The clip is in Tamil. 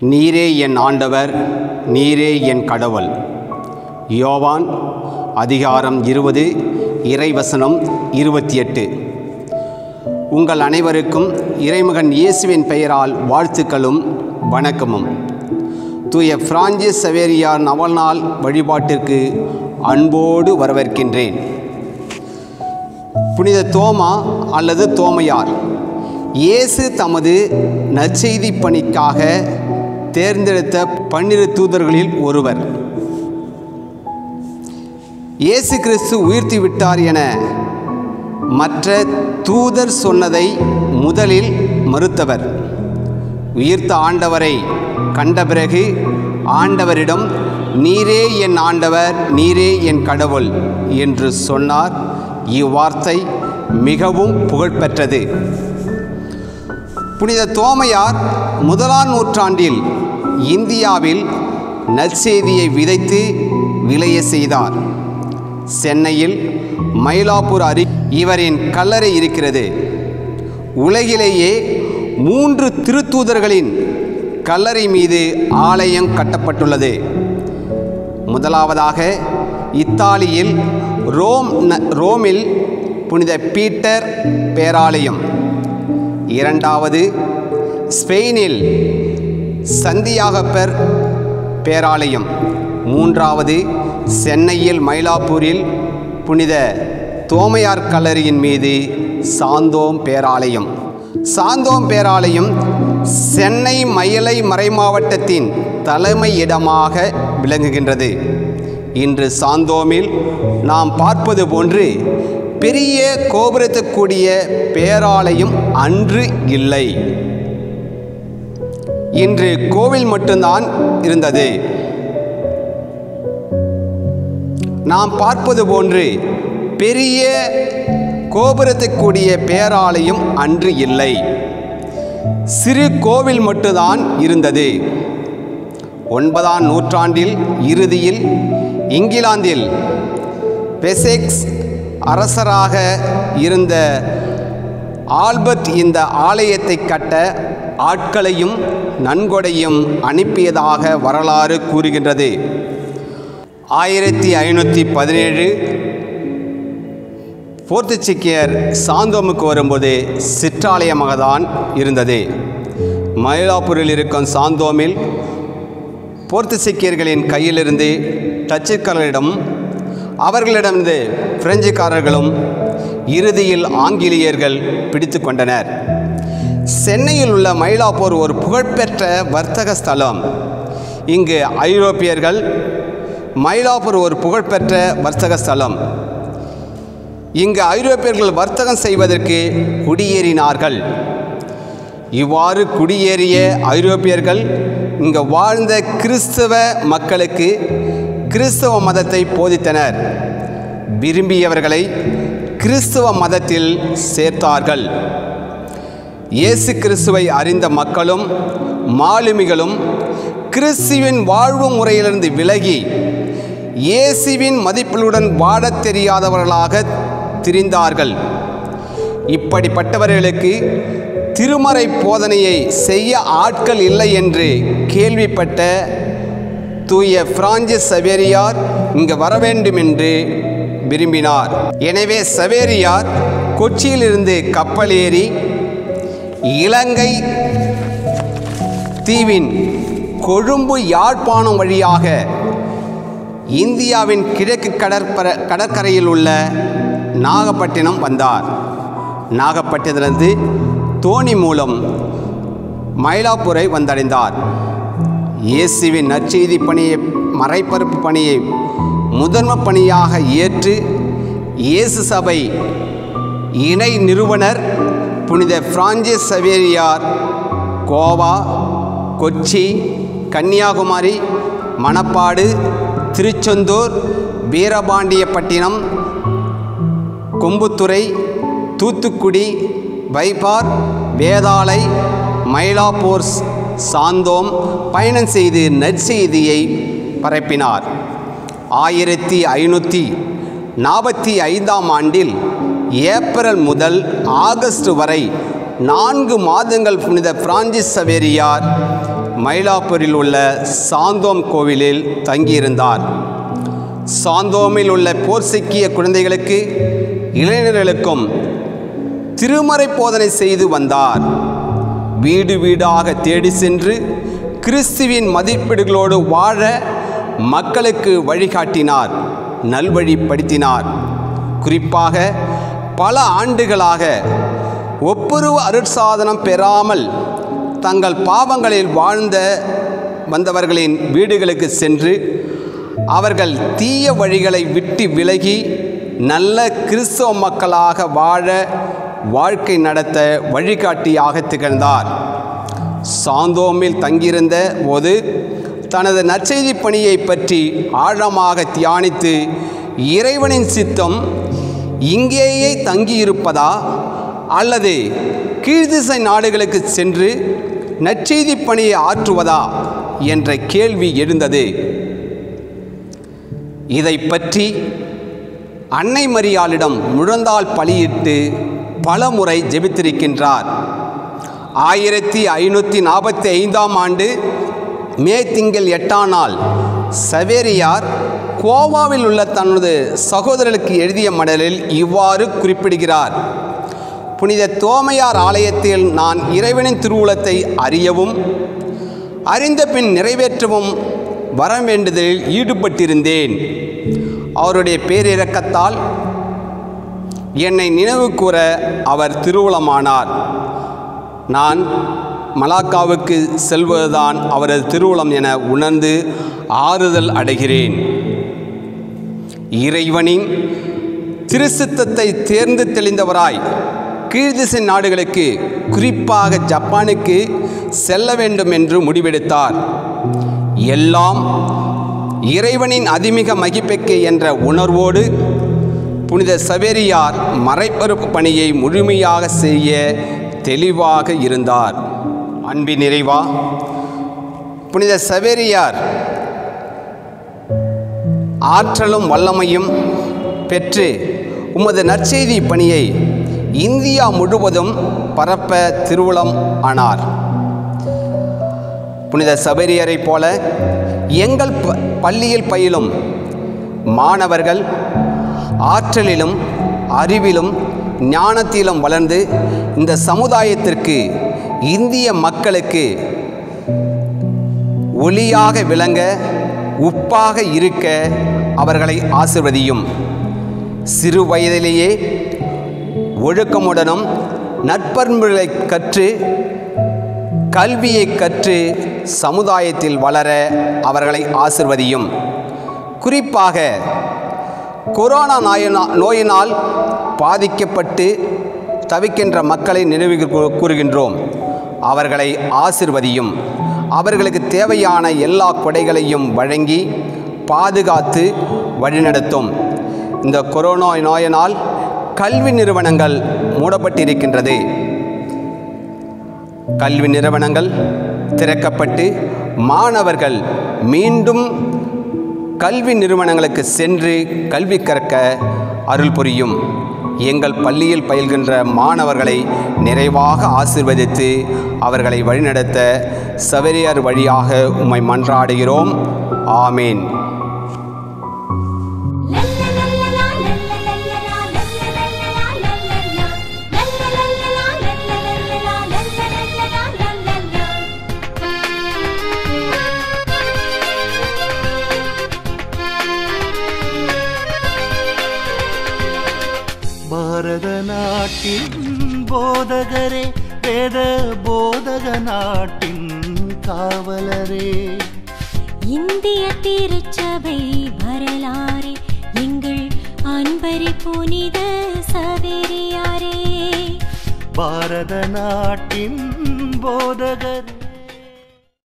நீரே என் ஆண்டவர் நீரே என் கடவுள் யோவான் அதிகாரம் இருபது இறைவசனம் இருபத்தி எட்டு உங்கள் அனைவருக்கும் இறைமகன் இயேசுவின் பெயரால் வாழ்த்துக்களும் வணக்கமும் தூய பிரான்சிஸ் சவேரியார் நவல்நாள் வழிபாட்டிற்கு அன்போடு வரவேற்கின்றேன் புனித தோமா அல்லது தோமையார் இயேசு தமது நற்செய்தி பணிக்காக தேர்ந்தெடுத்த பன்னிரு தூதர்களில் ஒருவர் இயேசு கிறிஸ்து உயிர்த்தி விட்டார் என மற்ற தூதர் சொன்னதை முதலில் மறுத்தவர் உயிர்த்த ஆண்டவரை கண்ட பிறகு ஆண்டவரிடம் நீரே என் ஆண்டவர் நீரே என் கடவுள் என்று சொன்னார் இவ்வார்த்தை மிகவும் புகழ்பெற்றது புனித தோமையார் முதலாம் நூற்றாண்டில் இந்தியாவில் நற்செய்தியை விதைத்து விளைய செய்தார் சென்னையில் மயிலாப்பூர் அருகே இவரின் கல்லறை இருக்கிறது உலகிலேயே மூன்று திருத்தூதர்களின் கல்லறை மீது ஆலயம் கட்டப்பட்டுள்ளது முதலாவதாக இத்தாலியில் ரோம் ந- ரோமில் புனித பீட்டர் பேராலயம் இரண்டாவது ஸ்பெயினில் சந்தியாகப்பர் பேராலயம் மூன்றாவது சென்னையில் மயிலாப்பூரில் புனித தோமையார் கல்லறையின் மீது சாந்தோம் பேராலயம் சாந்தோம் பேராலயம் சென்னை மயிலை மறைமாவட்டத்தின் தலைமை இடமாக விளங்குகின்றது இன்று சாந்தோமில் நாம் பார்ப்பது போன்று பெரிய கோபுரத்துக்கூடிய பேராலயம் அன்று இல்லை இன்று கோவில் மட்டும்தான் இருந்தது நாம் பார்ப்பது போன்று பெரிய கோபுரத்துக்கூடிய பேராலயம் அன்று இல்லை சிறு கோவில் மட்டும்தான் இருந்தது ஒன்பதாம் நூற்றாண்டில் இறுதியில் இங்கிலாந்தில் பெசெக்ஸ் அரசராக இருந்த ஆல்பர்ட் இந்த ஆலயத்தை கட்ட ஆட்களையும் நன்கொடையும் அனுப்பியதாக வரலாறு கூறுகின்றது ஆயிரத்தி ஐநூற்றி பதினேழு போர்த்துச்சிக்கியர் சாந்தோமுக்கு வரும்போது சிற்றாலயமாக தான் இருந்தது மயிலாப்பூரில் இருக்கும் சாந்தோமில் போர்த்துசிக்கியர்களின் கையிலிருந்து டச்சுக்காரர்களிடம் அவர்களிடமிருந்து பிரெஞ்சுக்காரர்களும் இறுதியில் ஆங்கிலேயர்கள் பிடித்து கொண்டனர் சென்னையில் உள்ள மயிலாப்பூர் ஒரு புகழ்பெற்ற வர்த்தக ஸ்தலம் இங்கு ஐரோப்பியர்கள் மயிலாப்பூர் ஒரு புகழ்பெற்ற வர்த்தக ஸ்தலம் இங்கு ஐரோப்பியர்கள் வர்த்தகம் செய்வதற்கு குடியேறினார்கள் இவ்வாறு குடியேறிய ஐரோப்பியர்கள் இங்கு வாழ்ந்த கிறிஸ்தவ மக்களுக்கு கிறிஸ்தவ மதத்தை போதித்தனர் விரும்பியவர்களை கிறிஸ்தவ மதத்தில் சேர்த்தார்கள் இயேசு கிறிஸ்துவை அறிந்த மக்களும் மாலுமிகளும் கிறிஸ்துவின் வாழ்வு முறையிலிருந்து விலகி இயேசுவின் மதிப்புகளுடன் வாழத் தெரியாதவர்களாக திரிந்தார்கள் இப்படிப்பட்டவர்களுக்கு திருமறை போதனையை செய்ய ஆட்கள் இல்லை என்று கேள்விப்பட்ட தூய பிரான்சிஸ் சவேரியார் இங்கு வர வேண்டும் என்று விரும்பினார் எனவே சவேரியார் கொச்சியிலிருந்து கப்பல் ஏறி இலங்கை தீவின் கொழும்பு யாழ்ப்பாணம் வழியாக இந்தியாவின் கிழக்கு கடற்பர கடற்கரையில் உள்ள நாகப்பட்டினம் வந்தார் நாகப்பட்டினத்திலிருந்து தோணி மூலம் மயிலாப்பூரை வந்தடைந்தார் இயேசுவின் நற்செய்தி பணியை மறைபரப்பு பணியை முதன்ம பணியாக ஏற்று இயேசு சபை இணை நிறுவனர் புனித பிரான்சிஸ் சவேரியார் கோவா கொச்சி கன்னியாகுமரி மணப்பாடு திருச்செந்தூர் வீரபாண்டியப்பட்டினம் கொம்புத்துறை தூத்துக்குடி வைப்பார் வேதாளை மயிலாப்பூர் சாந்தோம் பயணம் செய்து நற்செய்தியை பரப்பினார் ஆயிரத்தி ஐநூற்றி நாற்பத்தி ஐந்தாம் ஆண்டில் ஏப்ரல் முதல் ஆகஸ்ட் வரை நான்கு மாதங்கள் புனித பிரான்சிஸ் சவேரியார் மயிலாப்பூரில் உள்ள சாந்தோம் கோவிலில் தங்கியிருந்தார் சாந்தோமில் உள்ள போர் சிக்கிய குழந்தைகளுக்கு இளைஞர்களுக்கும் திருமறை போதனை செய்து வந்தார் வீடு வீடாக தேடி சென்று கிறிஸ்துவின் மதிப்பீடுகளோடு வாழ மக்களுக்கு வழிகாட்டினார் நல்வழிப்படுத்தினார் குறிப்பாக பல ஆண்டுகளாக ஒப்புருவ அருட்சாதனம் பெறாமல் தங்கள் பாவங்களில் வாழ்ந்த வந்தவர்களின் வீடுகளுக்கு சென்று அவர்கள் தீய வழிகளை விட்டு விலகி நல்ல கிறிஸ்தவ மக்களாக வாழ வாழ்க்கை நடத்த வழிகாட்டியாக திகழ்ந்தார் சாந்தோமில் தங்கியிருந்த போது தனது நற்செய்தி பணியை பற்றி ஆழமாக தியானித்து இறைவனின் சித்தம் இங்கேயே தங்கியிருப்பதா அல்லது கீழ்திசை நாடுகளுக்கு சென்று நற்செய்தி பணியை ஆற்றுவதா என்ற கேள்வி எழுந்தது இதை பற்றி அன்னை மரியாளிடம் முழந்தால் பலியிட்டு பல முறை ஜெபித்திருக்கின்றார் ஆயிரத்தி ஐநூற்றி நாற்பத்தி ஐந்தாம் ஆண்டு மே திங்கள் எட்டாம் நாள் சவேரியார் கோவாவில் உள்ள தனது சகோதரர்களுக்கு எழுதிய மடலில் இவ்வாறு குறிப்பிடுகிறார் புனித தோமையார் ஆலயத்தில் நான் இறைவனின் திருவுளத்தை அறியவும் அறிந்த பின் நிறைவேற்றவும் வர வேண்டுதலில் ஈடுபட்டிருந்தேன் அவருடைய பேரிரக்கத்தால் என்னை நினைவு கூற அவர் திருவுளமானார் நான் மலாக்காவுக்கு செல்வதுதான் அவரது திருவுளம் என உணர்ந்து ஆறுதல் அடைகிறேன் இறைவனின் திருசித்தத்தை தேர்ந்து தெளிந்தவராய் கீழ்திசை நாடுகளுக்கு குறிப்பாக ஜப்பானுக்கு செல்ல வேண்டும் என்று முடிவெடுத்தார் எல்லாம் இறைவனின் அதிமிக மகிப்பெக்கு என்ற உணர்வோடு புனித சவேரியார் மறைப்பருப்பு பணியை முழுமையாக செய்ய தெளிவாக இருந்தார் அன்பின் நிறைவா புனித சவேரியார் ஆற்றலும் வல்லமையும் பெற்று உமது நற்செய்தி பணியை இந்தியா முழுவதும் பரப்ப திருவுளம் ஆனார் புனித சபரியரைப் போல எங்கள் ப- பள்ளியில் பயிலும் மாணவர்கள் ஆற்றலிலும் அறிவிலும் ஞானத்திலும் வளர்ந்து இந்த சமுதாயத்திற்கு இந்திய மக்களுக்கு ஒளியாக விளங்க உப்பாக இருக்க அவர்களை ஆசிர்வதியும் சிறு வயதிலேயே ஒழுக்கமுடனும் நட்பண்புகளை கற்று கல்வியை கற்று சமுதாயத்தில் வளர அவர்களை ஆசிர்வதியும் குறிப்பாக கொரோனா நோயினா நோயினால் பாதிக்கப்பட்டு தவிக்கின்ற மக்களை நினைவு கூ- கூறுகின்றோம் அவர்களை ஆசிர்வதியும் அவர்களுக்கு தேவையான எல்லா கொடைகளையும் வழங்கி பாதுகாத்து வழிநடத்தும் இந்த கொரோனா நோயினால் கல்வி நிறுவனங்கள் மூடப்பட்டிருக்கின்றது கல்வி நிறுவனங்கள் திறக்கப்பட்டு மாணவர்கள் மீண்டும் கல்வி நிறுவனங்களுக்கு சென்று கல்வி கற்க அருள் புரியும் எங்கள் பள்ளியில் பயில்கின்ற மாணவர்களை நிறைவாக ஆசிர்வதித்து அவர்களை வழிநடத்த சவரியார் வழியாக உம்மை மன்றாடுகிறோம் ஆமீன் பாரத நாட்டின் போதகரே வேத போதக நாட்டின் காவலரே இந்திய திருச்சபை வரலாறு எங்கள் அன்பரி புனித சவேரியாரே பாரத நாட்டின் போதகரே